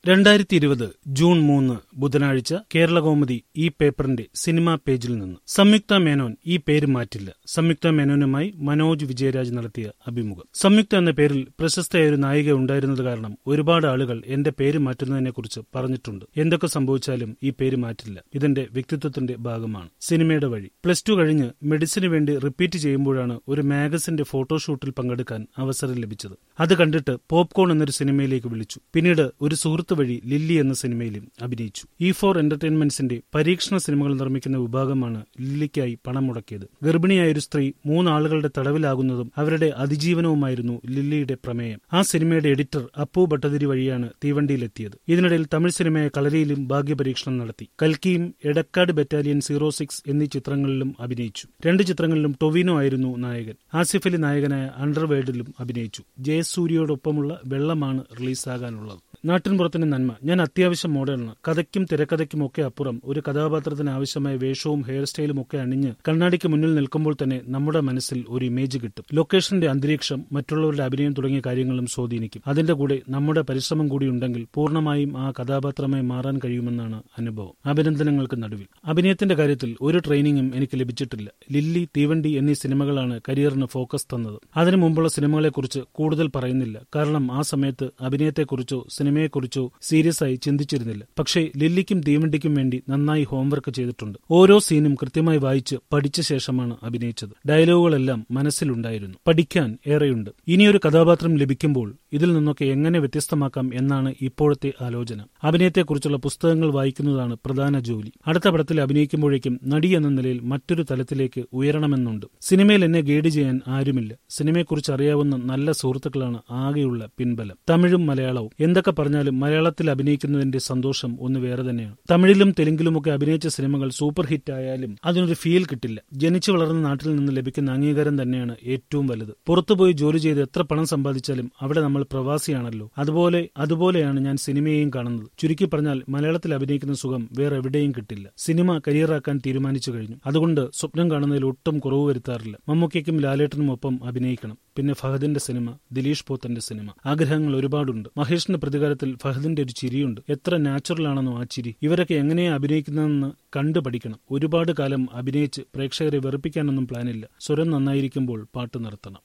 രണ്ടായിരത്തി ഇരുപത് ജൂൺ മൂന്ന് ബുധനാഴ്ച കേരളകൗമുദി ഈ പേപ്പറിന്റെ സിനിമാ പേജിൽ നിന്ന് സംയുക്ത മേനോൻ ഈ പേര് മാറ്റില്ല സംയുക്ത മേനോനുമായി മനോജ് വിജയരാജ് നടത്തിയ അഭിമുഖം സംയുക്ത എന്ന പേരിൽ പ്രശസ്തയായ ഒരു നായിക ഉണ്ടായിരുന്നത് കാരണം ഒരുപാട് ആളുകൾ എന്റെ പേര് മാറ്റുന്നതിനെക്കുറിച്ച് പറഞ്ഞിട്ടുണ്ട് എന്തൊക്കെ സംഭവിച്ചാലും ഈ പേര് മാറ്റില്ല ഇതെന്റെ വ്യക്തിത്വത്തിന്റെ ഭാഗമാണ് സിനിമയുടെ വഴി പ്ലസ് ടു കഴിഞ്ഞ് മെഡിസിന് വേണ്ടി റിപ്പീറ്റ് ചെയ്യുമ്പോഴാണ് ഒരു മാഗസിന്റെ ഫോട്ടോഷൂട്ടിൽ പങ്കെടുക്കാൻ അവസരം ലഭിച്ചത് അത് കണ്ടിട്ട് പോപ്കോൺ എന്നൊരു സിനിമയിലേക്ക് വിളിച്ചു പിന്നീട് ഒരു സുഹൃത്ത് വഴി ലില്ലി എന്ന സിനിമയിലും അഭിനയിച്ചു ഇ ഫോർ എന്റർടൈൻമെന്റ്സിന്റെ പരീക്ഷണ സിനിമകൾ നിർമ്മിക്കുന്ന വിഭാഗമാണ് ലില്ലിക്കായി പണം മുടക്കിയത് ഗർഭിണിയായ ഒരു സ്ത്രീ മൂന്നാളുകളുടെ തടവിലാകുന്നതും അവരുടെ അതിജീവനവുമായിരുന്നു ലില്ലിയുടെ പ്രമേയം ആ സിനിമയുടെ എഡിറ്റർ അപ്പു ഭട്ടതിരി വഴിയാണ് തീവണ്ടിയിലെത്തിയത് ഇതിനിടയിൽ തമിഴ് സിനിമയായ കളരിയിലും ഭാഗ്യപരീക്ഷണം നടത്തി കൽക്കിയും എടക്കാട് ബറ്റാലിയൻ സീറോ സിക്സ് എന്നീ ചിത്രങ്ങളിലും അഭിനയിച്ചു രണ്ട് ചിത്രങ്ങളിലും ടൊവിനോ ആയിരുന്നു നായകൻ ആസിഫ് അലി നായകനായ അണ്ടർവേൾഡിലും അഭിനയിച്ചു ജയസൂര്യയോടൊപ്പമുള്ള വെള്ളമാണ് റിലീസാകാനുള്ളത് നാട്ടിൻപുറത്തിന്റെ നന്മ ഞാൻ അത്യാവശ്യം മോഡേണാണ് കഥയ്ക്കും തിരക്കഥയ്ക്കും ഒക്കെ അപ്പുറം ഒരു കഥാപാത്രത്തിന് ആവശ്യമായ വേഷവും ഹെയർ സ്റ്റൈലും ഒക്കെ അണിഞ്ഞ് കണ്ണാടിക്ക് മുന്നിൽ നിൽക്കുമ്പോൾ തന്നെ നമ്മുടെ മനസ്സിൽ ഒരു ഇമേജ് കിട്ടും ലൊക്കേഷന്റെ അന്തരീക്ഷം മറ്റുള്ളവരുടെ അഭിനയം തുടങ്ങിയ കാര്യങ്ങളും സ്വാധീനിക്കും അതിന്റെ കൂടെ നമ്മുടെ പരിശ്രമം കൂടി ഉണ്ടെങ്കിൽ പൂർണ്ണമായും ആ കഥാപാത്രമായി മാറാൻ കഴിയുമെന്നാണ് അനുഭവം അഭിനന്ദനങ്ങൾക്ക് നടുവിൽ അഭിനയത്തിന്റെ കാര്യത്തിൽ ഒരു ട്രെയിനിങ്ങും എനിക്ക് ലഭിച്ചിട്ടില്ല ലില്ലി തീവണ്ടി എന്നീ സിനിമകളാണ് കരിയറിന് ഫോക്കസ് തന്നത് അതിനു മുമ്പുള്ള സിനിമകളെക്കുറിച്ച് കൂടുതൽ പറയുന്നില്ല കാരണം ആ സമയത്ത് അഭിനയത്തെക്കുറിച്ചോ സിനിമയെക്കുറിച്ചോ സീരിയസ് ആയി ചിന്തിച്ചിരുന്നില്ല പക്ഷേ ലില്ലിക്കും തീവണ്ടിക്കും വേണ്ടി നന്നായി ഹോംവർക്ക് ചെയ്തിട്ടുണ്ട് ഓരോ സീനും കൃത്യമായി വായിച്ച് പഠിച്ച ശേഷമാണ് അഭിനയിച്ചത് ഡയലോഗുകളെല്ലാം മനസ്സിലുണ്ടായിരുന്നു പഠിക്കാൻ ഏറെയുണ്ട് ഇനിയൊരു കഥാപാത്രം ലഭിക്കുമ്പോൾ ഇതിൽ നിന്നൊക്കെ എങ്ങനെ വ്യത്യസ്തമാക്കാം എന്നാണ് ഇപ്പോഴത്തെ ആലോചന അഭിനയത്തെക്കുറിച്ചുള്ള പുസ്തകങ്ങൾ വായിക്കുന്നതാണ് പ്രധാന ജോലി അടുത്ത പടത്തിൽ അഭിനയിക്കുമ്പോഴേക്കും നടി എന്ന നിലയിൽ മറ്റൊരു തലത്തിലേക്ക് ഉയരണമെന്നുണ്ട് സിനിമയിൽ എന്നെ ഗൈഡ് ചെയ്യാൻ ആരുമില്ല സിനിമയെക്കുറിച്ച് അറിയാവുന്ന നല്ല സുഹൃത്തുക്കളാണ് ആകെയുള്ള പിൻബലം തമിഴും മലയാളവും എന്തൊക്കെ പറഞ്ഞാലും മലയാളത്തിൽ അഭിനയിക്കുന്നതിന്റെ സന്തോഷം ഒന്ന് വേറെ തന്നെയാണ് തമിഴിലും തെലുങ്കിലുമൊക്കെ അഭിനയിച്ച സിനിമകൾ സൂപ്പർ ഹിറ്റ് ആയാലും അതിനൊരു ഫീൽ കിട്ടില്ല ജനിച്ചു വളർന്ന നാട്ടിൽ നിന്ന് ലഭിക്കുന്ന അംഗീകാരം തന്നെയാണ് ഏറ്റവും വലുത് പുറത്തുപോയി ജോലി ചെയ്ത് എത്ര പണം സമ്പാദിച്ചാലും അവിടെ നമ്മൾ പ്രവാസിയാണല്ലോ അതുപോലെ അതുപോലെയാണ് ഞാൻ സിനിമയെയും കാണുന്നത് ചുരുക്കി പറഞ്ഞാൽ മലയാളത്തിൽ അഭിനയിക്കുന്ന സുഖം വേറെ എവിടെയും കിട്ടില്ല സിനിമ കരിയറാക്കാൻ തീരുമാനിച്ചു കഴിഞ്ഞു അതുകൊണ്ട് സ്വപ്നം കാണുന്നതിൽ ഒട്ടും കുറവ് വരുത്താറില്ല മമ്മൂക്കയ്ക്കും ലാലേട്ടനും ഒപ്പം അഭിനയിക്കണം പിന്നെ ഫഹദിന്റെ സിനിമ ദിലീഷ് പോത്തന്റെ സിനിമ ആഗ്രഹങ്ങൾ ഒരുപാടുണ്ട് മഹേഷിന്റെ പ്രതികാരത്തിൽ ഫഹദിന്റെ ഒരു ചിരിയുണ്ട് എത്ര നാച്ചുറൽ ആണെന്നോ ആ ചിരി ഇവരൊക്കെ എങ്ങനെയാ അഭിനയിക്കുന്നതെന്ന് കണ്ടു പഠിക്കണം ഒരുപാട് കാലം അഭിനയിച്ച് പ്രേക്ഷകരെ വെറുപ്പിക്കാനൊന്നും പ്ലാനില്ല സ്വരം നന്നായിരിക്കുമ്പോൾ പാട്ട് നിർത്തണം